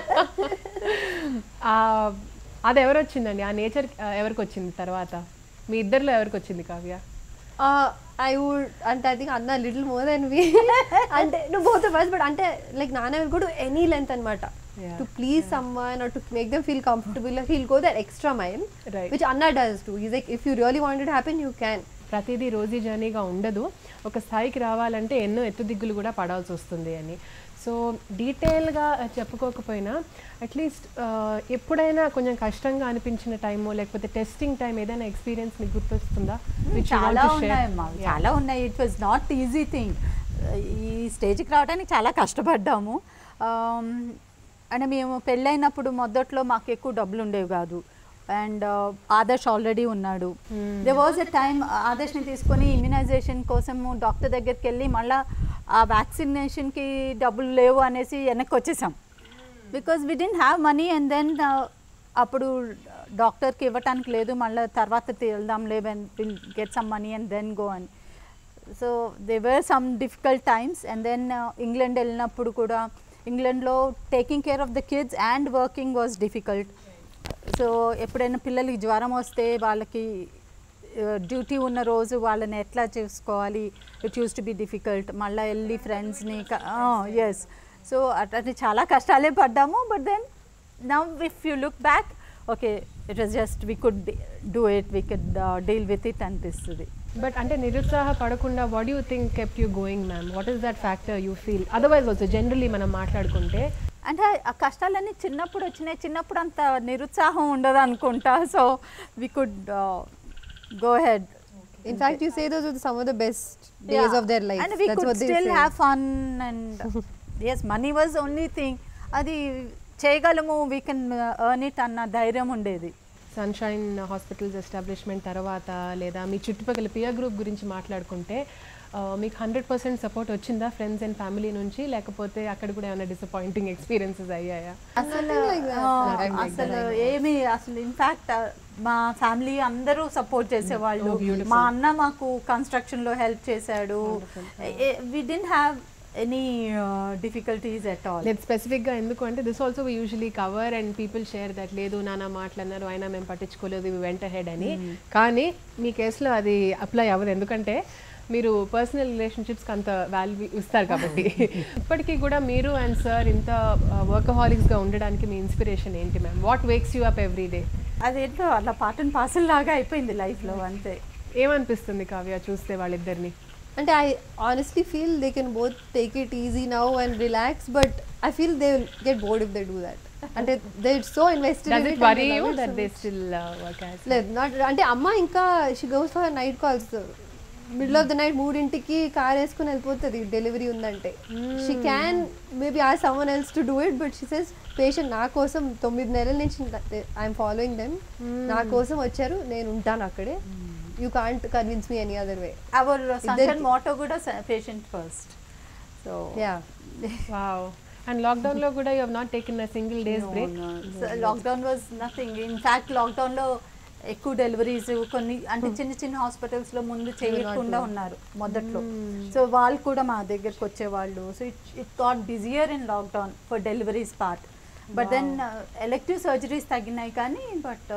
అది ఎవరు వచ్చిందండి ఆ నేచర్ ఎవరికి వచ్చింది తర్వాత మీ ఇద్దరిలో ఎవరికి వచ్చింది కావ్య ఐ వుడ్ అంటే ఐ థింక్ అన్న లిటిల్ మోర్ దెన్ వి అంటే నువ్వు బోత్ ఫస్ట్ బట్ అంటే లైక్ నాన్న will go to any length అనమాట Yeah. To please someone or to make them feel comfortable he'll go that extra mile Right. Which అన్న does to is like if you really want it happen you can ప్రతిదీ రోజీ జర్నీగా ఉండదు ఒక స్థాయికి రావాలంటే ఎన్నో ఎత్తుదిగ్గులు కూడా పడాల్సి వస్తుంది అని సో డీటెయిల్గా చెప్పుకోకపోయినా అట్లీస్ట్ ఎప్పుడైనా కొంచెం కష్టంగా అనిపించిన టైమో లేకపోతే టెస్టింగ్ టైం ఏదైనా ఎక్స్పీరియన్స్ మీకు గుర్తొస్తుందా Which you want చాలా to share? ఉన్నాయమ్మా చాలా ఉన్నాయి it was not easy thing ఈ స్టేజ్కి రావడానికి చాలా కష్టపడ్డాము Um, అంటే మేము పెళ్ళైనప్పుడు మొదట్లో మాకు ఎక్కువ డబ్బులు ఉండేవి కాదు అండ్ ఆదర్శ్ ఆల్రెడీ ఉన్నాడు దే వాజ్ ఎ టైం ఆదర్శ్ని తీసుకొని ఇమ్యునైజేషన్ కోసము డాక్టర్ దగ్గరికి వెళ్ళి మళ్ళీ ఆ వ్యాక్సినేషన్కి డబ్బులు లేవు అనేసి వెనక్కి వచ్చేసాం because we didn't have money and then అప్పుడు డాక్టర్కి ఇవ్వటానికి లేదు మళ్ళీ తర్వాత వెళ్దాంలే when will get some money and then go అని so they were some difficult times and then England వెళ్ళినప్పుడు కూడా ఇంగ్లాండ్లో taking care of the kids and working was difficult so ఎప్పుడైనా పిల్లలకి జ్వరం వస్తే వాళ్ళకి డ్యూటీ ఉన్న రోజు వాళ్ళని ఎట్లా చూసుకోవాలి it used to be difficult మళ్ళీ వెళ్ళి ఫ్రెండ్స్ని ఎస్ సో అట్లా చాలా కష్టాలే పడ్డాము but then now if you look back okay it was just we could do it we could deal with it అనిపిస్తుంది బట్ అంటే నిరుత్సాహపడకుండా what you think kept you going ma'am what is that factor you feel otherwise also generally మనం మాట్లాడుకుంటే అంటే ఆ కష్టాలన్నీ చిన్నప్పుడు వచ్చినాయి చిన్నప్పుడు అంత నిరుత్సాహం ఉండదు అనుకుంటా so we could go head In fact, you say those were some of the best days of their life. And we That's could what they still say. have fun and yes, money was only thing. అది చేయగలము we can earn it అన్న ధైర్యం ఉండేది sunshine hospitals establishment తర్వాత లేదా మీ చుట్టుపక్కల peer group గురించి మాట్లాడుకుంటే ఆ, మీకు హండ్రెడ్ పర్సెంట్ సపోర్ట్ వచ్చిందా ఫ్రెండ్స్ అండ్ ఫ్యామిలీ నుంచి లేకపోతే అక్కడ కూడా ఏమైనా డిసప్పాయింటింగ్ ఎక్స్పీరియన్సెస్ అయ్యాయా అసలు like that. ఆ, Nothing like అసలు ఏమి అసలు ఇన్ఫాక్ట్ మా ఫ్యామిలీ అందరూ సపోర్ట్ చేసేవాళ్ళు మా అన్న మాకు కన్స్ట్రక్షన్ లో హెల్ప్ చేశాడు we didn't have any difficulties at all లేదు స్పెసిఫిక్గా ఎందుకు అంటే this also we usually cover and people share that లేదు నాన్న మాట్లాడినారు అయినా మేము పట్టించుకోలేదు ఇవి వెంట హెడ్ అని కానీ మీ కేసులో అది అప్లై అవ్వదు ఎందుకంటే మీరు పర్సనల్ రిలేషన్షిప్స్కి అంత వాల్యూ ఇస్తారు కాబట్టి ఇప్పటికీ కూడా మీరు అండ్ సార్ ఇంత వర్కహాలిక్స్గా ఉండడానికి మీ ఇన్స్పిరేషన్ ఏంటి ma'am what wakes you up every day అదేంటో అలా పాటన్ పాసల్ లాగా అయిపోయింది లైఫ్ లో అంతే ఏమనిపిస్తుంది కావ్య చూస్తే వాళ్ళిద్దరిని And I honestly feel they can both take it easy now and relax, but I feel they will get bored if they do that. And they- they're so invested does in it it. and worry they you love it that so they much. Still work as లేదు not అంటే అమ్మ ఇంకా she goes for night calls middle of the night మూడింటికి car వేసుకుని వెళ్ళిపోతుంది delivery ఉందంటే she can maybe ah someone else to do it but she says patient నా కోసం తొమ్మిది నెలల నుంచి ఐఎమ్ ఫాలోయింగ్ దెమ్ నా కోసం వచ్చారు నేను ఉంటాను అక్కడే you can't convince me any other way our sunshine ఇద్దరికి- మోటో కూడా patient first so yeah wow and lockdown లో కూడా you have not taken a single days break lockdown was nothing in fact లాక్డౌన్లో ఎక్కువ డెలివరీస్ కొన్ని అంటే చిన్న చిన్న హాస్పిటల్స్ లో ముందు చేయకుండా ఉన్నారు మొదట్లో సో వాళ్ళు కూడా మా దగ్గరకు వచ్చేవాళ్ళు so it it got busier in lockdown for deliveries part but then elective surgeries తగ్గినాయి కానీ బట్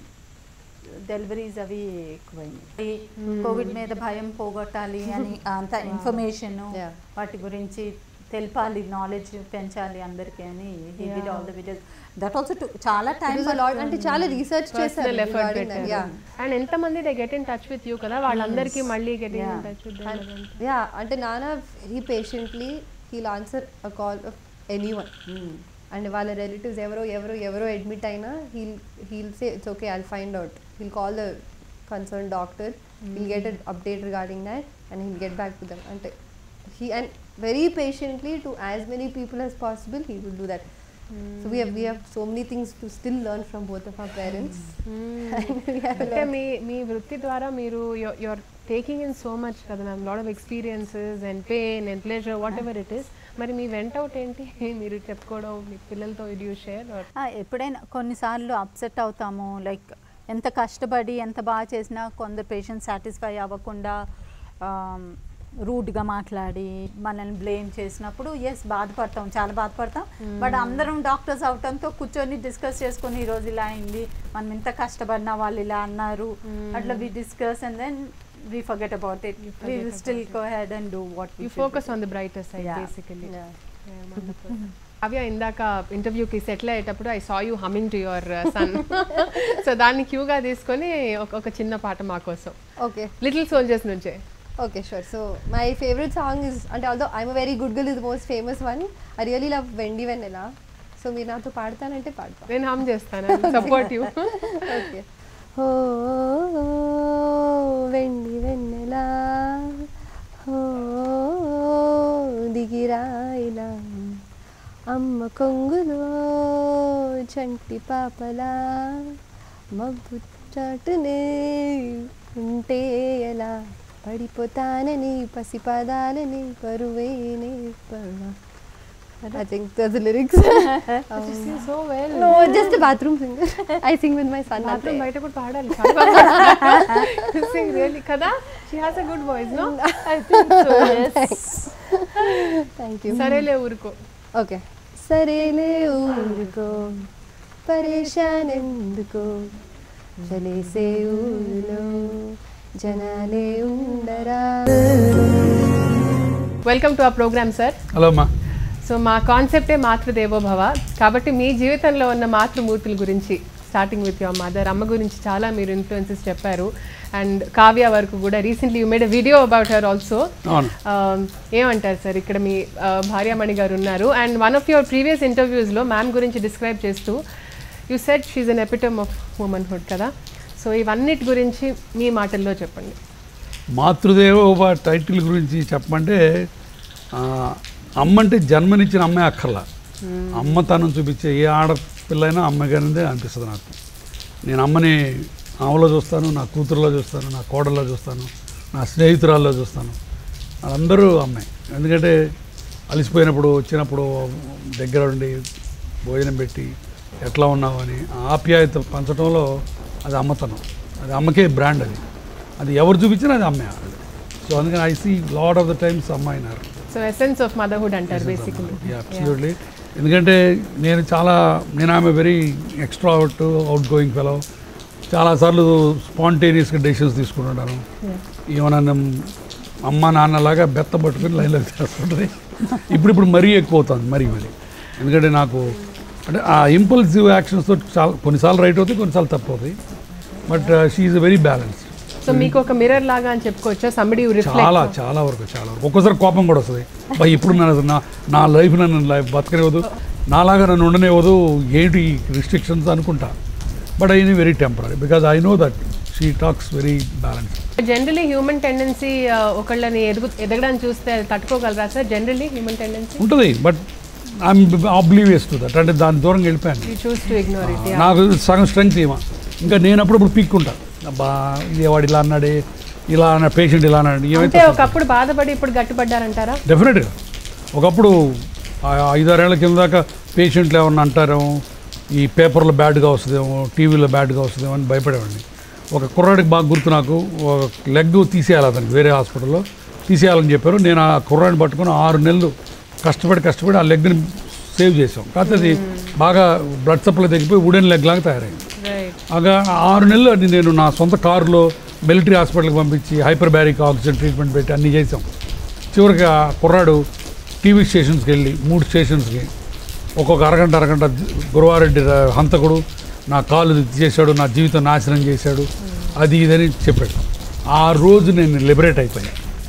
డెలివరీస్ అవి ఎక్కువైనాయి కోవిడ్ మీద భయం పోగొట్టాలి అని అంత ఇన్ఫర్మేషన్ Yeah. వాటి గురించి తెలపాలి నాలెడ్జ్ పెంచాలి అందరికీ అని all the videos that also చాలా టైం లాట్ అంటే చాలా రీసెర్చ్ చేశారు personal effort regarding that. Yeah. And ఎంత మంది they get in touch with you కదా వాళ్ళందరికీ మళ్ళీ get in Yeah. Touch with yeah అంటే నాన్న very patiently he'll answer a call of any one and వాళ్ళ రిలేటివ్స్ ఎవరో ఎవరో ఎవరో అడ్మిట్ అయినా he'll he'll say it's okay I'll find out he'll call the concern doctor he'll get update regarding that and he'll get back to them అంటే he and very patiently to as many people as possible he will do that so we we have so many things to still learn from both of our parents అంటే మీ మీ వృత్తి ద్వారా మీరు your taking in so much కదా ma'am lot of experiences and pain and pleasure whatever it is మరి మీ వెంట అవుట్ ఏంటి మీరు చెప్పుకోవడం మీ పిల్లలతో యూ షేర్ ఆ, ఎప్పుడైనా కొన్నిసార్లు అప్సెట్ అవుతాము లైక్ ఎంత కష్టపడి ఎంత బాగా చేసినా కొందరు పేషెంట్స్ సాటిస్ఫై అవ్వకుండా రూడ్గా మాట్లాడి మనల్ని బ్లేమ్ చేసినప్పుడు ఎస్ బాధపడతాం చాలా బాధపడతాం బట్ అందరం డాక్టర్స్ అవటంతో కూర్చొని డిస్కస్ చేసుకొని ఈ రోజు ఇలా అయింది మనం ఇంత కష్టపడినా వాళ్ళు ఇలా అన్నారు అట్లా we discuss and then we forget about it we will still go head and do what you focus on the brighter side Yeah. Basically Kavya ఇందాక ఇంటర్వ్యూకి సెటిల్ అయ్యేటప్పుడు I saw you humming to your son so దాన్ని క్యూగా తీసుకొని ఒక ఒక చిన్న పాట మా కోసం ఓకే లిటిల్ సోల్జర్స్ నుంచే okay sure so my favourite song is అంటే although I'm very good girl is the most famous one I really love వెండి వెన్నెలా సో మీరు నాతో పాడతానంటే పాడతా నేను హమ్ చేస్తాను సపోర్ట్ యూ ఓకే ఓ వెండి వెన్నెలా ఓ దిగిరాయిలా అమ్మ కొంగులో చంటి పాపలా మబ్బు చాటునే ఉంటే ఎలా పడిపోతానని పసిపాదాలని పరువే నేర్పడా I think that's the lyrics. సో వెల్ no, just a bathroom singer. I sing with my son. మాత్రం అంతే. బయట కూడా పాడాలి సింగ్ రియల్లీ కదా she has a good voice no I think so yes Thank you. సరేలే ఊరుకో ఓకే సరేలే ఊరుకో పరేషాన్ ఎందుకో చలేసే ఊరిలో జనాలే ఉండరా welcome to ah programme sir hello అమ్మా సో మా కాన్సెప్టే మాతృదేవో భవ కాబట్టి మీ జీవితంలో ఉన్న మాతృమూర్తుల గురించి స్టార్టింగ్ విత్ యువర్ మదర్ అమ్మ గురించి చాలా మీరు ఇన్ఫ్లుయెన్సెస్ చెప్పారు అండ్ కావ్య వరకు కూడా recently you made a video about her also అవును ఏమంటారు సార్ ఇక్కడ మీ uh, భార్యామణి గారు ఉన్నారు and one of your previous ఇంటర్వ్యూస్లో మ్యామ్ గురించి డిస్క్రైబ్ చేస్తూ you said she's an epitome of womanhood కదా సో ఇవన్నిటి గురించి మీ మాటల్లో చెప్పండి మాతృదేవోభ టైటిల్ గురించి చెప్పమంటే ఆ, అమ్మ అంటే జన్మనిచ్చిన అమ్మే అక్కర్లా అమ్మతనం చూపించే ఏ ఆడపిల్లైనా అమ్మగానే అనిపిస్తుంది నాకు నేను అమ్మని ఆమెలో చూస్తాను నా కూతురులో చూస్తాను నా కోడల్లో చూస్తాను నా స్నేహితురాల్లో చూస్తాను వాళ్ళందరూ అమ్మాయి ఎందుకంటే అలసిపోయినప్పుడు వచ్చినప్పుడు దగ్గర ఉండి భోజనం పెట్టి ఎట్లా ఉన్నావు అని ఆప్యాయత పంచడంలో అది అమ్మతనం అది అమ్మకే బ్రాండ్ అది అది ఎవరు చూపించినా అది అమ్మే సో అందుకని I see lot of the times అమ్మాయినారు సో ఎసెన్స్ ఆఫ్ మదర్హుడ్ అంటారు బేసికలీ అబ్సల్యూట్లీ ఎందుకంటే నేను చాలా నేను ఆమె very extra out out going fellow చాలాసార్లు స్పాంటేనియస్గా డెసిషన్స్ తీసుకుంటుంటాను ఏమన్నా అమ్మ నాన్నలాగా బెత్త పట్టుకుని లైన్లో చేస్తుంటుంది ఇప్పుడు ఇప్పుడు మరీ ఎక్కువ అవుతుంది మరీ మరీ ఎందుకంటే నాకు అంటే ఆ ఇంపల్సివ్ యాక్షన్స్తో చాలా కొన్నిసార్లు రైట్ అవుతాయి కొన్నిసార్లు తప్పు అవుతాయి but she very balanced so మీకు ఒక మిర్రర్ లాగా అని చెప్పుకోవచ్చా సంబడి చాలా చాలా వరకు చాలా వరకు ఒక్కోసారి కోపం కూడా వస్తుంది బా ఇప్పుడు నన్ను నా నా లైఫ్ నన్ను లైఫ్ బతకనివ్వదు నాలాగా నన్ను ఉండనివ్వదు ఏంటి రిస్ట్రిక్షన్స్ అనుకుంటా but I very temper because I know that she talks very balance generally human tendency ఒకళ్ళని ఎదుగు ఎదగడానికి చూస్తే అది తట్టుకోగలరా సార్ జనరలీ హ్యూమన్ టెండెన్సీ ఉంటుంది but I'm oblivious to that అంటే దాని దూరంగా వెళ్ళిపోయాను you choose to ignore it నాకు సగం స్ట్రెంగ్త్ ఏమో ఇంకా నేను అప్పుడప్పుడు పీక్కుంటా అబ్బా ఇదే వాడు ఇలా అన్నాడే ఇలా అన్న పేషెంట్ ఇలా అన్నాడు అంటే ఏమైతే ఒకప్పుడు బాధపడి ఇప్పుడు గట్టుపడ్డారంటారా డెఫినెట్గా ఒకప్పుడు ఆ ఐదారేళ్ల కింద దాకా పేషెంట్లు ఏమన్నా అంటారేమో ఈ పేపర్లో బ్యాడ్గా వస్తుందేమో టీవీలో బ్యాడ్గా వస్తుందేమో అని భయపడేవాడిని ఒక కుర్రాడికి బాగా గుర్తు నాకు ఒక లెగ్ తీసేయాలి అతనికి వేరే హాస్పిటల్లో తీసేయాలని చెప్పారు నేను ఆ కుర్రాడిని పట్టుకొని ఆరు నెలలు కష్టపడి కష్టపడి ఆ లెగ్ని సేవ్ చేసాం కాకపోతే అది బాగా బ్లడ్ సప్లై తగ్గిపోయి వుడెన్ లెగ్ లాగా తయారైంది రైట్ అగా ఆరు నెలలు అది నేను నా సొంత కారులో మిలిటరీ హాస్పిటల్కి పంపించి హైపర్ బ్యారిక్ ఆక్సిజన్ ట్రీట్మెంట్ పెట్టి అన్నీ చేసాం చివరికి ఆ కుర్రాడు టీవీ స్టేషన్స్కి వెళ్ళి మూడు స్టేషన్స్కి ఒక్కొక్క అరగంట అరగంట గురువారెడ్డి రా- హంతకుడు నా కాలు చేశాడు నా జీవితం నాశనం చేశాడు అది ఇదని చెప్పాడు ఆ రోజు నేను లిబరేట్ అయిపోయాను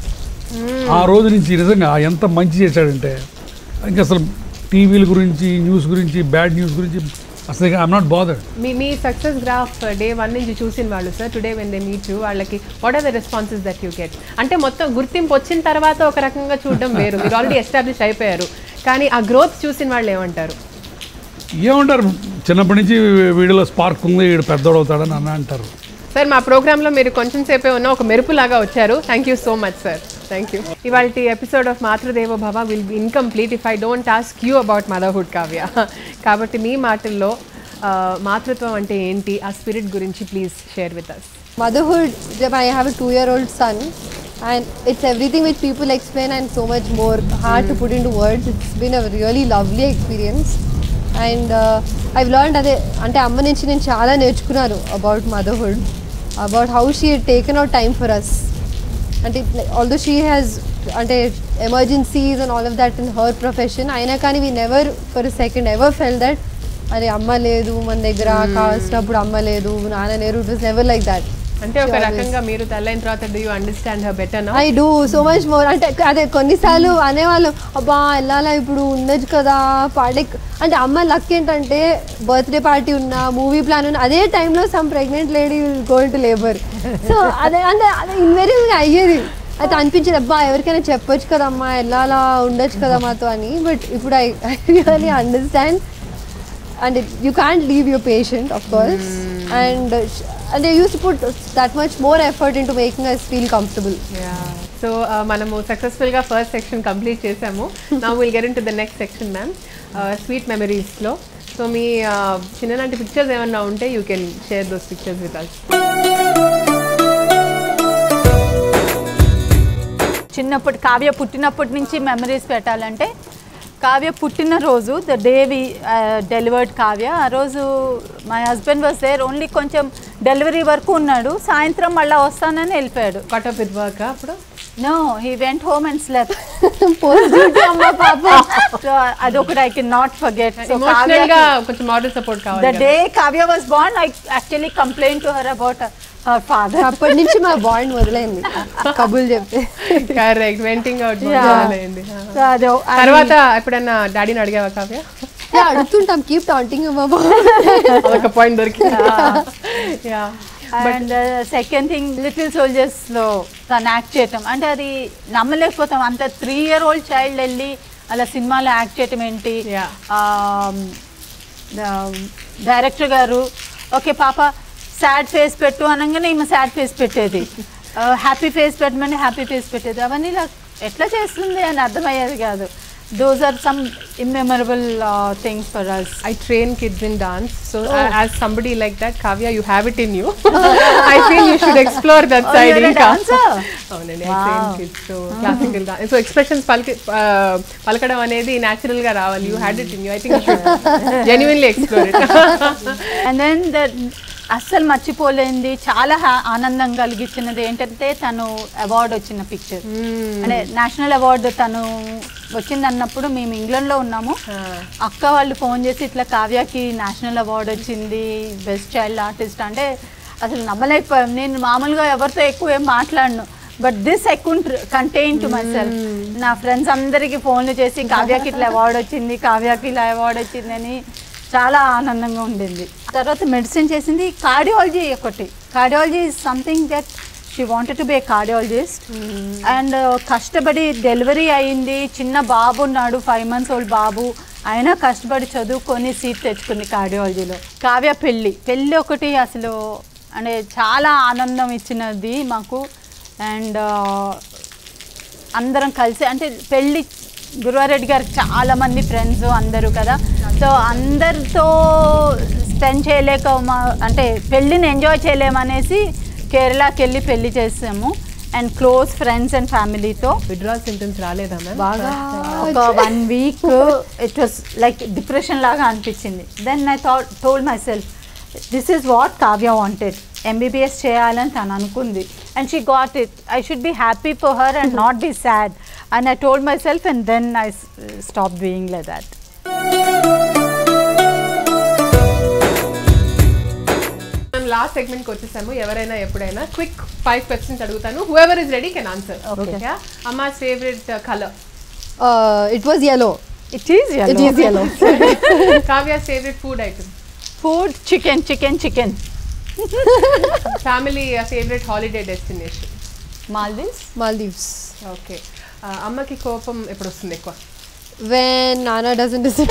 ఆ రోజు నుంచి నిజంగా ఎంత మంచి చేశాడంటే ఇంకా అసలు టీవీల గురించి న్యూస్ గురించి బ్యాడ్ న్యూస్ గురించి అసలు ఐఎమ్ నాట్ బాదర్డ్ మీ మీ సక్సెస్ గ్రాఫ్ డే వన్ నుంచి చూసిన వాళ్ళు sir today when they meet you వాళ్ళకి what are the responses that you get అంటే మొత్తం గుర్తింపు వచ్చిన తర్వాత ఒక రకంగా చూడడం వేరు మీరు ఆల్రెడీ ఎస్టాబ్లిష్ అయిపోయారు కానీ ఆ గ్రోత్ చూసిన వాళ్ళు ఏమంటారు ఏమంటారు చిన్నప్పటి నుంచి వీడిలో స్పార్క్ ఉంది వీడు పెద్దోడు అవుతాడని అన్న అంటారు సార్ మా ప్రోగ్రాంలో మీరు కొంచెం సేపే ఉన్న ఒక మెరుపులాగా వచ్చారు thank you so much sir thank you ఇవాళ episode of Matrudeva Bhava will be incomplete if I don't ask you about motherhood Kavya కాబట్టి మీ మాటల్లో మాతృత్వం అంటే ఏంటి ఆ స్పిరిట్ గురించి please share with us motherhood i have a two year old son and it's everything which people explain and so much more hard to put into words it's been a really lovely experience and uh, i've learned అదే అంటే అమ్మ నుంచి నేను చాలా నేర్చుకున్నాను about motherhood about how she taken out time for us అంటే although she has అంటే emergencies and all of that in her profession అయినా కానీ we never for second ever felt that అరే అమ్మ లేదు మన దగ్గర కావాల్సినప్పుడు అమ్మ లేదు నాన్న లేరు it was never like that అంటే ఒక రకంగా మీరు తల్లైన తర్వాత do you understand her better నా I do so much more అంటే అదే కొన్నిసార్లు అనేవాళ్ళు అబ్బా వెళ్ళాలా ఇప్పుడు ఉండొచ్చు కదా పాడే అంటే అమ్మ లక్ ఏంటంటే బర్త్డే పార్టీ ఉన్నా మూవీ ప్లాన్ ఉన్నా అదే టైంలో some pregnant lady going to labour so అదే అంటే అదే ఇన్వెరీగా అయ్యేది అయితే అనిపించేది అబ్బా ఎవరికైనా చెప్పొచ్చు కదమ్మా వెళ్ళాలా ఉండొచ్చు కదా మాతో అని బట్ ఇప్పుడు I I really understand and it, you can't leave your patient of course and uh, sh- and they used to put that much more effort into making us feel comfortable so మనము సక్సెస్ఫుల్గా first section complete చేసాము నా will get into the next section ma'am sweet మెమరీస్లో so మీ uh, చిన్ననాటి pictures ఏమన్నా ఉంటే you can share those pictures with us చిన్నప్పటి కావ్య పుట్టినప్పటి నుంచి మెమరీస్ పెట్టాలంటే కావ్య పుట్టిన రోజు the day we delivered Kavya ఆ రోజు my husband was there only కొంచెం డెలివరీ వరకు ఉన్నాడు సాయంత్రం మళ్ళీ వస్తానని వెళ్ళిపోయాడు కట్ ఆఫ్ విత్ వర్క్ అప్పుడు no he went home and slept post duty అమ్మ పాప సో అదొకటి I can not forget so emotional గా కొంచెం మోడల్ సపోర్ట్ ద కావాలి డే కావ్య వాజ్ బాండ్ I actually complaint to her about her father అప్పటి నుంచి మా బాండ్ మొదలైంది కబుల్ చెప్తే కరెక్ట్ వెంటింగ్ అవుట్ Yeah. అయింది సో అదో తర్వాత ఎప్పుడన్నా డాడీని అడిగావా కావ్య Yeah, అడుగుతుంటాం కీప్ టాంటింగ్ అమ్మ ఒక పాయింట్ దొరికింది yeah and second thing little soldiers లో తను యాక్ట్ చేయటం అంటే అది నమ్మలేకపోతాం అంత త్రీ ఇయర్ ఓల్డ్ చైల్డ్ వెళ్ళి అలా సినిమాలో యాక్ట్ చేయటం ఏంటి Yeah. డైరెక్టర్ గారు ఓకే పాప సాడ్ ఫేస్ పెట్టు అనగానే ఈమె సాడ్ ఫేస్ పెట్టేది హ్యాపీ ఫేస్ పెట్టమని హ్యాపీ ఫేస్ పెట్టేది అవన్నీ ఇలా ఎట్లా చేస్తుంది అని అర్థమయ్యేది కాదు those are some immemorable things for us I train kids in dance. So a- as somebody like that, Kavya, you have it in you. I feel you should explore that Oh, side. you're a ఇంకా. dancer? అవునండి I train Wow. Kids so classical గా so expressions పలికి ఆ, పలకడం అనేది natural గా రావాలి you had it in you I think genuinely explore it and then the అస్సలు మర్చిపోలేంది చాలా హా- ఆనందం కలిగించినది ఏంటంటే తను అవార్డు వచ్చిన పిక్చర్ అంటే నేషనల్ అవార్డు తను వచ్చింది అన్నప్పుడు మేము ఇంగ్లాండ్లో ఉన్నాము అక్క వాళ్ళు ఫోన్ చేసి ఇట్లా కావ్యకి నేషనల్ అవార్డు వచ్చింది బెస్ట్ చైల్డ్ ఆర్టిస్ట్ అంటే అసలు నమ్మలేకపోయాం నేను మామూలుగా ఎవరితో ఎక్కువ ఏం మాట్లాడను but this I couldn't contain to myself నా ఫ్రెండ్స్ అందరికీ ఫోన్లు చేసి కావ్యకి ఇట్లా అవార్డు వచ్చింది కావ్యకి ఇలా అవార్డు వచ్చిందని చాలా ఆనందంగా ఉండింది తర్వాత మెడిసిన్ చేసింది కార్డియాలజీ ఒకటి cardiology is something that she wanted to be a cardiologist and కష్టపడి డెలివరీ అయింది చిన్న బాబు ఉన్నాడు ఫైవ్ మంత్స్ ఓల్డ్ బాబు అయినా కష్టపడి చదువుకొని సీట్ తెచ్చుకుంది కార్డియాలజీలో కావ్య పెళ్ళి పెళ్ళి ఒకటి అసలు అంటే చాలా ఆనందం ఇచ్చినది మాకు అండ్ అందరం కలిసి అంటే పెళ్ళి గురువారెడ్డి గారికి చాలా మంది ఫ్రెండ్స్ అందరూ కదా సో అందరితో స్పెండ్ చేయలేక మా- అంటే పెళ్ళిని ఎంజాయ్ చేయలేమనేసి కేరళకి వెళ్ళి పెళ్లి చేసాము అండ్ క్లోజ్ ఫ్రెండ్స్ అండ్ ఫ్యామిలీతో విడ్రాల్ సింటమ్స్ రాలేదా మ్యామ్ బాగా ఒక one week it was like depression లాగా అనిపించింది then I thought told myself this is what Kavya wanted MBBS చేయాలని తను అనుకుంది and she got it I should be happy for her and not be sad and I told myself and then I stop doing like that మేము last segment కి వచ్చేసాము ఎవరైనా ఎప్పుడైనా quick five questions అడుగుతాను whoever is ready can answer Okay. అమ్మ favourite colour it was yellow it is it is yellow Kavya favourite food item food chicken chicken chicken family favourite holiday destination Maldives maldives okay అమ్మకి కోపం ఎప్పుడు వస్తుంది ఎక్కువ when nana doesn't visit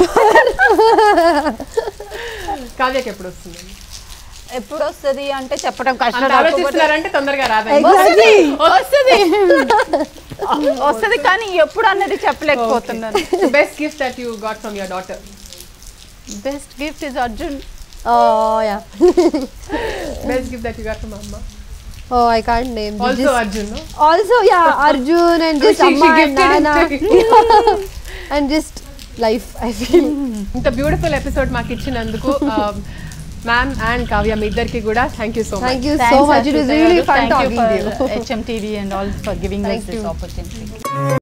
కావ్యకి ఎప్పుడు వస్తుంది ఎప్పుడు వస్తుంది అంటే చెప్పడం అంత కష్టం కాకపోతే- ఆలోచిస్తున్నారంటే తొందరగా రాదా వస్తుంది వస్తుంది వస్తుంది కానీ ఎప్పుడు అన్నది చెప్పలేకపోతున్నాను best gift that you got from your daughter best gift is Arjun Oh yeah. Best gift that you got from అమ్మ Oh, I can't name. They also just- Arjun also yeah, Arjun and just She- she Amma and gifted Nana. him. and just life, I feel. ఇంత beautiful episode మాకు ఇచ్చినందుకు ma'am and Kavya మీ ఇద్దరికి కూడా thank you so much Thank you so much. It was really fun talking to you. HMTV and all for giving us Thank this you. opportunity.